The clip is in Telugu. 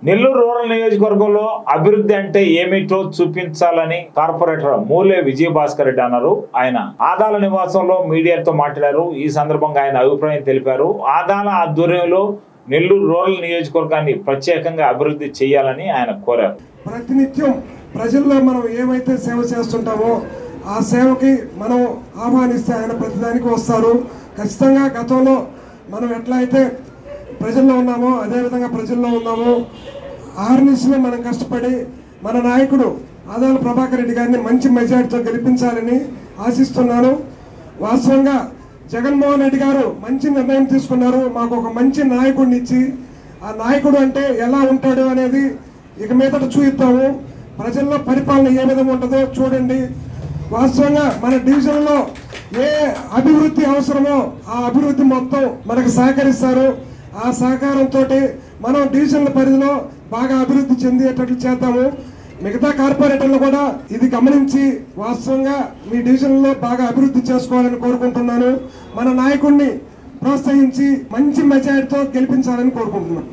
నెల్లూరు రూరల్ నియోజకవర్గంలో అభివృద్ధి అంటే ఏమిటో చూపించాలని కార్పొరేటర్ మూలే విజయభాస్కర్ రెడ్డి అన్నారు ఆయన ఆదాల నివాసంలో మీడియాతో మాట్లాడారు ఈ సందర్భంగా ఆయన అభిప్రాయం తెలిపారు ఆదాల ఆధ్వర్యంలో నెల్లూరు రూరల్ నియోజకవర్గాన్ని ప్రత్యేకంగా అభివృద్ధి చేయాలని ఆయన కోరారు ప్రతినిత్యం ప్రజల్లో మనం ఏమైతే సేవ చేస్తుంటామో ఆ సేవకి మనం ఆహ్వానిస్తే ఆయన ప్రతిదానికి వస్తారు ఖచ్చితంగా గతంలో మనం ఎట్లా అయితే ప్రజల్లో ఉన్నామో అదేవిధంగా ప్రజల్లో ఉన్నామో ఆర్నిస్లో మనం కష్టపడి మన నాయకుడు ఆదాల ప్రభాకర్ రెడ్డి గారిని మంచి మెజార్టీతో గెలిపించాలని ఆశిస్తున్నాను వాస్తవంగా జగన్మోహన్ రెడ్డి గారు మంచి నిర్ణయం తీసుకున్నారు మాకు ఒక మంచి నాయకుడిని ఇచ్చి ఆ నాయకుడు అంటే ఎలా ఉంటాడు అనేది ఇక మీదట చూపిస్తాము ప్రజల్లో పరిపాలన ఏ విధంగా ఉంటుందో చూడండి వాస్తవంగా మన డివిజన్లో ఏ అభివృద్ధి అవసరమో ఆ అభివృద్ధి మొత్తం మనకు సహకరిస్తారు ఆ సహకారంతో మనం డివిజన్ల పరిధిలో బాగా అభివృద్ధి చెందేటట్లు చేద్దాము మిగతా కార్పొరేటర్లు కూడా ఇది గమనించి వాస్తవంగా మీ డివిజన్లో బాగా అభివృద్ధి చేసుకోవాలని కోరుకుంటున్నాను మన నాయకుడిని ప్రోత్సహించి మంచి మెజారిటీతో గెలిపించాలని కోరుకుంటున్నాను